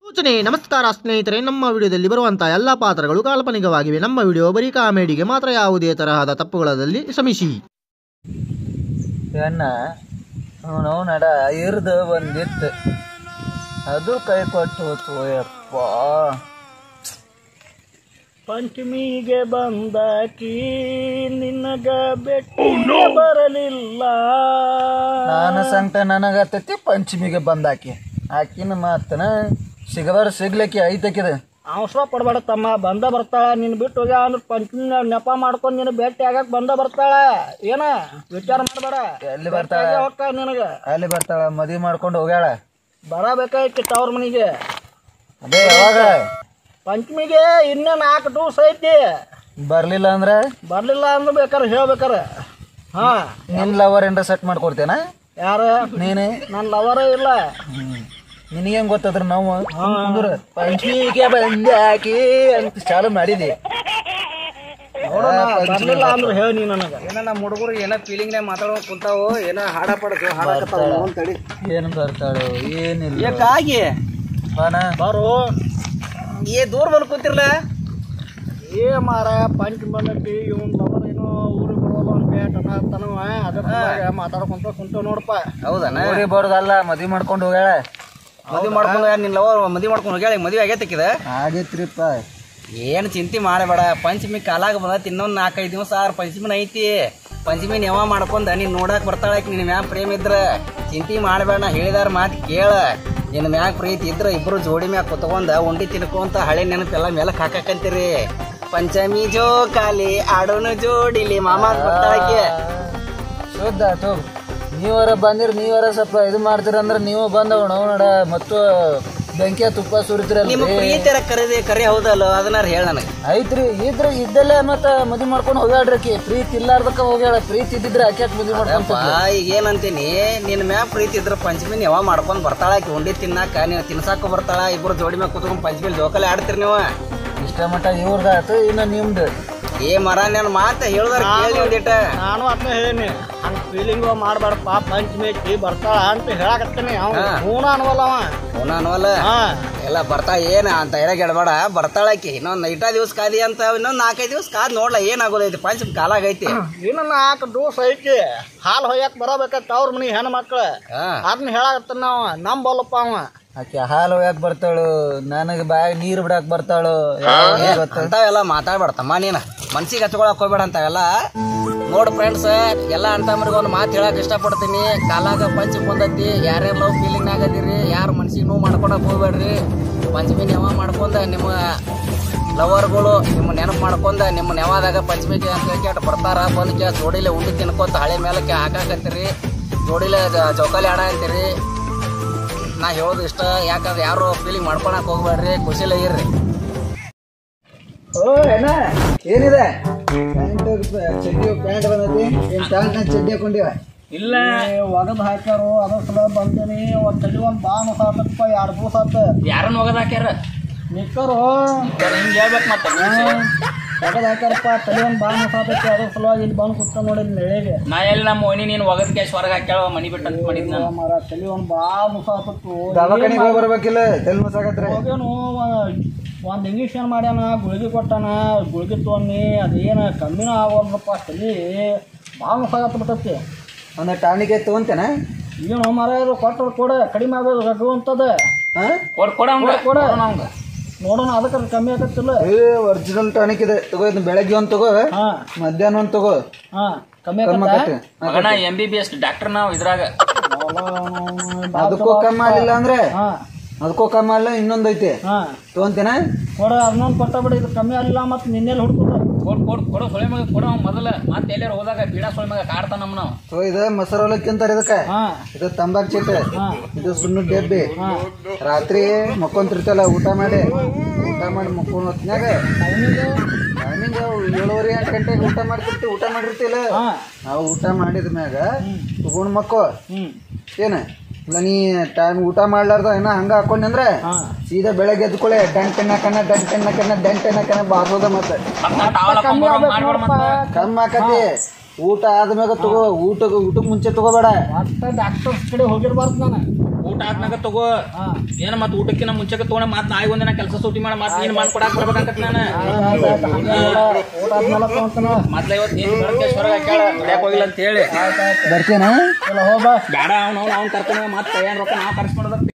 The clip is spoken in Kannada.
ಸೂಚನೆ ನಮಸ್ಕಾರ ಸ್ನೇಹಿತರೆ ನಮ್ಮ ವಿಡಿಯೋದಲ್ಲಿ ಬರುವಂತಹ ಎಲ್ಲ ಪಾತ್ರಗಳು ಕಾಲ್ಪನಿಕವಾಗಿವೆ ನಮ್ಮ ವಿಡಿಯೋ ಬರೀ ಕಾಮಿಡಿಗೆ ಮಾತ್ರ ಯಾವುದೇ ತರಹದ ತಪ್ಪುಗಳಲ್ಲಿ ಶ್ರಮಿಸಿ ಅಣ್ಣ ಅವನು ನಡ ಇರ್ದು ಬಂದಿತ್ತು ಅದು ಕೈ ಕೊಟ್ಟು ಹೋತು ಯಪ್ಪ ಪಂಚಮಿಗೆ ಬಂದಾಕಿ ನಿನಗ ಬೆಟ್ಟಿ ಬರಲಿಲ್ಲ ನಾನು ಸಂಕಟ ನನಗತ್ತೈತಿ ಪಂಚಮಿಗೆ ಬಂದಾಕಿ ಆಕಿನ ಮಾತನ ಸಿಗಬಾರ ಸಿಗ್ಲಿಕ್ಕೆ ಐತಕಿದ ಅವಸರ ಪಡಬೇಡ ತಮ್ಮ ಬಂದ ಬರ್ತಾಳ ನಿನ್ ಬಿಟ್ಟು ಹೋಗ್ಯ ಅಂದ್ರೆ ಪಂಚಮಿ ನೆಪ ಮಾಡ್ಕೊಂಡು ನಿನ್ನ ಭೇಟಿ ಆಗಕ್ ಬಂದ ಬರ್ತಾಳ ಏನ ವಿಚಾರ ಮಾಡಬೇಡ ಎಲ್ಲಿ ಬರ್ತಾಳ ಹೋಗ್ತಾಳ ನಿನಗ ಅಲ್ಲಿ ಬರ್ತಾಳ ಮದ್ವಿ ಮಾಡ್ಕೊಂಡು ಹೋಗ್ಯಾಳ ಬರಬೇಕಾಯ್ತು ತವ್ರ ಮನಿಗೆ ಅದೇ ಯಾವಾಗ ಪಂಚಮಿಗೆ ಇನ್ನೂ ನಾಲ್ಕು ಡೂಸ್ ಐತಿ ಬರ್ಲಿಲ್ಲ ಅಂದ್ರೆ ಬರ್ಲಿಲ್ಲ ಅಂದ್ರೆ ಬೇಕಾರೆ ಹೇಳ್ಬೇಕಾರ ಹಾ ನಿನ್ ಲವರ್ ಏನ್ರ ಸೆಟ್ ಮಾಡ್ಕೊಡ್ತೇನ ಯಾರ ನೀನು ನನ್ನ ಲವರೇ ಇಲ್ಲ ನಿನಗೇನ್ ಗೊತ್ತದ್ರ ನಾವು ಕುಂದ್ರ ಪಂಚಮಿಗೆ ಬಂದಾಕಿ ಅಂತ ಚಾಲು ಮಾಡಿದಿ ನೋಡೋಣ ಬರ್ಲಿಲ್ಲ ಅಂದ್ರೆ ಹೇಳಿ ನೀ ನನಗೆ ಏನ ನಮ್ಮ ಹುಡುಗರು ಏನೋ ಫೀಲಿಂಗ್ನಾಗ ಮಾತಾಡೋ ಕುಂತಾವು ಏನೋ ಹಾಡ ಪಡದು ಬರ್ತಾಳ. ಏನ್ ಬರ್ತಾಳು ಏನಿಲ್ಲ ಯಾಕಾಗಿ ಬಾನ ಬಾರು ಏ ದೂರ ಬಂದು ಕುಂತಿರ್ಲ ಏ ಮಾರ ಪಂಚ ಬಂದೈತಿ ಇವನ್ ಲವರ್ ಏನೋ ಊರಿಗೆ ಬರೋಲ್ಲ ಅಂತ ಬೇಟನ ತನವ ಅದ್ರ ಸಲುವಾಗಿ ಮಾತಾಡ್ಕೊಂತ ಕುಂತ ನೋಡಪ್ಪ ಹೌದನ ಊರಿಗೆ ಬರೋದಲ್ಲ ಮದ್ವಿ ಮಾಡ್ಕೊಂಡು ಹೋಗ್ಯಾಳ ಮದ್ವಿ ಮಾಡ್ಕೊಂಡು ನಿನ್ನ ಲವ ಮದ್ವಿ ಮಾಡ್ಕೊಂಡು ಹೋಗ್ಯಾಳ ಮದ್ವೆ ಆಗೈತಕ್ಕಿದ ಆಗೈತ್ರಿಪ್ಪ ಏನು ಚಿಂತೆ ಮಾಡಬೇಡ ಪಂಚಮಿ ಕಾಲಾಗ ಬಂದೈತಿ ಇನ್ನೊಂದು ನಾಲ್ಕೈದು ದಿವಸ ಆರು ಪಂಚಮಿನ ಐತಿ ಪಂಚಮಿ ನೆವ ಮಾಡ್ಕೊಂಡ ನೀನ್ ನೋಡಕ್ ಬರ್ತಾಳ ನಿನ್ನ ಮ್ಯಾಗ ಪ್ರೇಮ ಇದ್ರ ಚಿಂತೆ ಮಾಡಬೇಡ ನಾ ಹೇಳಿದಾರ ಮಾತು ಕೇಳ ನಿನ್ನ ಮ್ಯಾಗ ಪ್ರೀತಿ ಇದ್ರ ಇಬ್ರು ಜೋಡಿ ಮ್ಯಾಗ ಕುತ್ಕೊಂಡ ಉಂಡಿ ತಿನ್ಕೊಂತ ಹಳೆ ನೆನಪೆಲ್ಲ ಮೇಲಕ್ ಹಾಕಕಂತೀರಿ ಪಂಚಮಿ ಜೋ ಕಾಲಿ ಆಡೋನು ಜೋಡಿಲಿ ಮಾಮ ಅಂತ ಬರ್ತಾಳಕ್ಕೆ ಶುದ್ಧ ಆತು ನೀವರ ಬಂದಿರ್ ನೀವರ ಸ್ವಲ್ಪ ಇದು ಮಾಡ್ತೀರಂದ್ರ ನೀವು ಬಂದವ ನಾವು ನೋಡ ಮತ್ತು ಬೆಂಕಿಯ ತುಪ್ಪ ಸುರಿತಿರಲ್ಲ ನಿಮ್ಮ ಪ್ರೀತಿಯರ ಕರೆದಿ ಕರೆ ಹೌದಲ್ಲ ಅದನ್ನ ಹೇಳ ನನಗೆ ಐತ್ರಿ ಇದ್ರ ಇದ್ದಲ್ಲೇ ಮತ್ತ ಮದ್ವಿ ಮಾಡ್ಕೊಂಡು ಹೋಗ್ಯಾಳ್ರಿ ಪ್ರೀತಿ ಇಲ್ಲಾರ್ದಕ್ಕ ಹೋಗ್ಯಾಳ ಪ್ರೀತಿ ಇದ್ದಿದ್ರೆ ಆಕೆ ಮದ್ವಿ ಮಾಡ್ಕೊಂತ ಅಪ್ಪ ಈಗ ಏನಂತೀನಿ ನಿನ್ನ ಮ್ಯಾಗ ಪ್ರೀತಿ ಇದ್ರ ಪಂಚಮಿ ಯಾವ ಮಾಡ್ಕೊಂಡ್ ಬರ್ತಾಳ ಆಕಿ ಉಂಡಿ ತಿನ್ನಾಕ ನೀವು ತಿನ್ಸಾಕ ಬರ್ತಾಳ ಇಬ್ರು ಜೋಡಿ ಮ್ಯಾಗ ಕುತ್ಕೊಂಡ್ ಪಂಚಮಿ ಜೋಕಾಲಿ ಆಡ್ತೀರಿ ನೀವು ಇಷ್ಟ ಮಟ್ಟ ಇವ್ರದಾತು ಇನ್ನ ನಿಮ್ದು ಏ ಮರ ನನ್ನ ಮಾತ ಹೇಳ್ದಾರ ಕೇಳಿ ಒಂದಿಟ ನಾನು ಅದನ್ನ ಹೇಳೀನಿ ಹಂಗ ಫೀಲಿಂಗ್ ಮಾಡ್ಬೇಡಪ್ಪ ಪಂಚಮಿ ಐತಿ ಬರ್ತಾಳ ಅಂತ ಹೇಳಕತ್ತೀನಿ ಅವ್ನು ಹಾ. ಹೂನ ಅನ್ವಲ್ಲ ಅವ ಅವನ ಅನ್ವಲ್ಲ ಹಾ ಎಲ್ಲ ಬರ್ತಾ ಏನ ಅಂತ ಹೇಳಕ್ ಹೇಳ್ಬೇಡ ಬರ್ತಾಳ ಆಕಿ ಇನ್ನೊಂದ್ ಐಟ ದಿವಸ ಕಾದಿ ಅಂತ ಇನ್ನೊಂದ್ ನಾಲ್ಕೈದು ದಿವಸ ಕಾದ್ ನೋಡ್ಲ ಏನಾಗೋದೈತಿ ಪಂಚಮಿ ಕಾಲಾಗೈತಿ ಇನ್ನು ನಾಲ್ಕು ಡೂಸ್ ಐತಿ ಹಾಲು ಹೊಯ್ಯಕ್ ಬರಬೇಕಂತ ಅವ್ರ ಮನಿ ಹೆಣ್ಣು ಮಕ್ಳು ಹಾ ಅದನ್ನ ಹೇಳಕತ್ತಾನ ಅವ ನಂಬಲ್ಲಪ್ಪ ಅವ ಆಕೆ ಹಾಲು ಯಾಕೆ ಬರ್ತಾಳು ನನಗೆ ಬಾಯಾಗ ನೀರು ಬಿಡಾಕ್ ಬರ್ತಾಳು ಯಾವಾಗ ಗೊತ್ತ ಅಂತಾವೆಲ್ಲ ಮಾತಾಡ್ಬೇಡತಮ್ಮ ನೀನ ಮನ್ಸಿಗೆ ಹಚ್ಕೊಳಕ್ ಹೋಗ್ಬೇಡ ಅಂತಾವೆಲ್ಲ ನೋಡ್ ಫ್ರೆಂಡ್ಸ್ ಎಲ್ಲ ಅಂತಮ್ರಿಗೆ ಒಂದು ಮಾತು ಹೇಳಕ್ ಇಷ್ಟಪಡ್ತೀನಿ ಕಾಲಾಗ ಪಂಚಮಿ ಬಂದೈತಿ ಯಾರ್ಯಾರು ಲವ್ ಫೀಲಿಂಗ್ ಆಗದಿರಿ ಯಾರು ಮನ್ಸಿಗೆ ನೋವು ಮಾಡ್ಕೊಳಕ್ ಹೋಗ್ಬೇಡ್ರಿ ಪಂಚಮಿ ನೆವ ಮಾಡ್ಕೊಂಡ ನಿಮ್ಮ ಲವರ್ಗಳು ನಿಮ್ಮ ನೆನಪು ಮಾಡ್ಕೊಂಡ ನಿಮ್ಮ ನೆವಾದಾಗ ಪಂಚಮಿಗೆ ಅಂತ ಕೇಟ್ ಬರ್ತಾರ ಬಂದು ಕೇ ಜೋಡಿಲೆ ಉಂಡಿ ತಿನ್ಕೊಂತ ಹಳೆ ಮೇಲಕ್ಕೆ ಹಾಕಾಕತ್ತೀರಿ ಜೋಡಿಲೆ ಜ- ಜೋಕಾಲಿ ಆಡ ಅಂತೀರಿ ನಾ ಹೇಳೋದು ಇಷ್ಟ ಯಾಕಂದ್ರೆ ಯಾರು ಫೀಲಿಂಗ್ ಮಾಡ್ಕೊಳಕ್ ಹೋಗ್ಬೇಡ್ರಿ ಖುಷಿಲೇ ಇರ್ರಿ ಓ ಏನ ಏನಿದೆ ಪ್ಯಾಂಟ್ ಚಡ್ಡಿ ಪ್ಯಾಂಟ್ ಬಂದೈತಿ ಏನ್ ಪ್ಯಾಂಟ್ ಚಡ್ಡಿ ಹಾಕೊಂಡಿವ ಇಲ್ಲ ಒಗದ್ ಹಾಕ್ಯಾರು ಅದ್ರ ಸಲ ಬಂದೇನಿ ಒಂದ್ ತಲೆ ಒಂದ್ ಬಾ ಸಾತಪ್ಪ ಎರಡು ದಿವಸ ಆತ ಯಾರನ್ನ ಹೋಗದ್ ಹಾಕ್ಯಾರ ನಿಕ್ಕರು ಹಿಂಗ್ ಹೇಳ್ಬೇಕು ಮತ್ತೆ ಒಗದ್ ಹಾಕ್ಯಾರಪ್ಪ ತಲೆ ಒಂದ್ ಬಾ ಸಾತೈತಿ ಅದ್ರ ಸಲುವಾಗಿ ಇಲ್ಲಿ ಬಂದು ಕೂತ ನೋಡಿ ನೆಳೆಗೆ ನಾ ಎಲ್ಲಿ ನಮ್ಮ ಓಣಿ ನೀನು ಒಗದ್ ಕ್ಯಾಶ್ ಹೊರಗೆ ಹಾಕ್ಯಾಳ ಮನಿ ಬಿಟ್ಟು ಅಂತ ಮಾಡಿದ್ ನಾನು ಮರ ತಲೆ ಒಂದ್ ಬಾ ಮುಸಾತತ್ತು ದವಾಖಾನಿಗೆ ಹೋಗಿ ಬರ್ಬೇಕಿಲ್ಲ ತೆಲ್ ಮಸಾಗತ್ರಿ ಹೋಗ್ಯಾನು ಒಂದು ಇಂಜೆಕ್ಷನ್ ಮಾಡ್ಯಾನ ಗುಳಿಗೆ ಕೊಟ್ಟಾನ ಗುಳಿಗೆ ತೊಗೊಂಡು ಅದೇನು ಕಮ್ಮಿನ ಆಗೋಲ್ರಪ್ಪ ತಲೆ ಭಾಳ ಮುಸಾಗತ್ತ ಬಿಟ್ಟತಿ ಒಂದು ಟಾನಿಗೆ ತಗೊಂತೇನ ಏನು ಮರ ಇದು ಕೊಟ್ಟರು ಕೂಡ ಕಡಿಮೆ ಆಗೋದು ರಘು ಅಂತದ ಹಾ ಕೊಡ್ ಕೊಡ ಕೊಡ ನೋಡೋಣ ಅದಕ್ಕೆ ಕಮ್ಮಿ ಆಗತ್ತಿಲ್ಲ ಏ ಒರಿಜಿನಲ್ ಟಾನಿಕ್ ಇದೆ ತಗೋ ಇದನ್ನ ಬೆಳಗ್ಗೆ ಒಂದು ತಗೋ ಹಾ ಮಧ್ಯಾಹ್ನ ಒಂದು ತಗೋ ಹಾ ಕಮ್ಮಿ ಕಮ್ಮಿ ಆಗತ್ತ ಆಕತಿ. ಮಗನ M B B S doctor ನಾವು ಇದ್ರಾಗ ಅದಕ್ಕೂ ಕಮ್ಮಿ ಆಗಲಿಲ್ಲ ಅಂದ್ರೆ ಹಾ ಅದಕ್ಕೂ ಕಮ್ಮಿ ಆಗಲ್ಲ ಇನ್ನೊಂದು ಐತಿ ಹಾ ತಗೊಂತೇನ ಕೊಡ ಅದನ್ನೊಂದು ಕೊಟ್ಟ ಬಿಡಿ ಇದು ಕಮ್ಮಿ ಆಗಿಲ್ಲ ಮತ್ತು ನಿನ್ನೆಲ್ಲಿ ಹುಡ್ಕೋದು ಕೊಡ್ ಕೊಡ್ ಕೊಡು ಸೊಳೆ ಮಗ ಕೊಡು ಮೊದಲ ಮತ್ತೆ ಎಲ್ಲಾರು ಹೋದಾಗ ಬೀಡ ಸೊಳೆ ಮಗ ಕಾಡ್ತಾನ ನಮ್ಮ ನಾವು ಸೊ ಇದು ಮೊಸರು ಅವಲಕ್ಕಿ ಅಂತಾರೆ ಇದಕ್ಕೆ ಹಾ ಇದು ತಂಬಾಕ್ ಚೀಟ ಹಾ ಇದು ಸುಣ್ಣ ಡಬ್ಬಿ ಹಾ ರಾತ್ರಿ ಮಕ್ಕೊಂತಿರ್ತಲ್ಲ ಊಟ ಮಾಡಿ ಊಟ ಮಾಡಿ ಮಕ್ಕೊಂಡ್ ಹೊತ್ನ್ಯಾಗ ಟೈಮಿಂಗ್ ಟೈಮಿಂಗ್ ಏಳುವರೆ ಎಂಟು ಗಂಟೆಗೆ ಊಟ ಮಾಡ್ತಿರ್ತೀವಿ ಊಟ ಮಾಡಿರ್ತಿಲ್ಲ ಹಾ ನಾವು ಊಟ ಮಾಡಿದ ಮ್ಯಾಗ ತಗೊಂಡ್ ಮಕ್ಕೋ ಹ್ಞೂ ಏನ ಇಲ್ಲ ನೀ ಟೈಮ್ ಊಟ ಮಾಡ್ಲಾರ್ದ ಏನ ಹಂಗ ಹಾಕೊಂಡಿ ಅಂದ್ರೆ ಹಾ ಸೀದಾ ಬೆಳಗ್ಗೆ ಎದ್ಕೊಳ್ಳೆ ದಂಟ್ ಎನ್ನಕನ ದಂಟ್ ಎನ್ನಕನ ದಂಟ್ ಎನ್ನಕನ ಬಾರ್ಸೋದ ಮತ್ತೆ ಕಮ್ಮಿ ಆಗ್ಬೇಕು ನೋಡಪ್ಪ ಕಮ್ಮಿ ಆಕತಿ ಊಟ ಆದ್ಮ್ಯಾಗ ತಗೋ ಊಟಕ್ಕೆ ಊಟಕ್ಕೆ ಮುಂಚೆ ತಗೋಬೇಡ ಮತ್ತೆ ಡಾಕ್ಟರ್ಸ್ ಕಡೆ ಹೋಗಿರ್ಬಾರ್ದು ನಾನು ಊಟ ಆದ್ನಾಗ ತಗೋ ಏನ ಮತ್ ಊಟಕ್ಕಿನ ಮುಂಚೆಕ ತಗೊಂಡ ಮತ್ ನಾಯಿ ಒಂದಿನ ಕೆಲಸ ಸೂಟಿ ಮಾಡ ಮತ್ ನೀನ್ ಮಾಡ್ಕೊಡಾಕ್ ಬರ್ಬೇಕಂತ ನಾನು ಊಟ ಆದ್ಮೇಲೆ ತಗೊಂತಾನ ಮೊದ್ಲ ಇವತ್ತು ನೀನ್ ಬೆಳಗ್ಗೆ ಹೊರಗೆ ಹಾಕ್ಯಾಳ ದುಡ್ಯಾಕ್ ಹೋಗಿಲ್ಲ ಅಂತ ಹೇಳಿ ಬರ್ತೇನ ಎಲ್ಲ ಹೋಗ್ಬಾ ಬೇಡ ಅವ್ನ ಅವ್ನ ಅವ್ನ ಕರ್ಕೊಂಡು ಮತ್ತೆ ಏನ್ ರೊಕ್ಕ ನಾವು ಖರ್ಚು ಮಾಡೋದ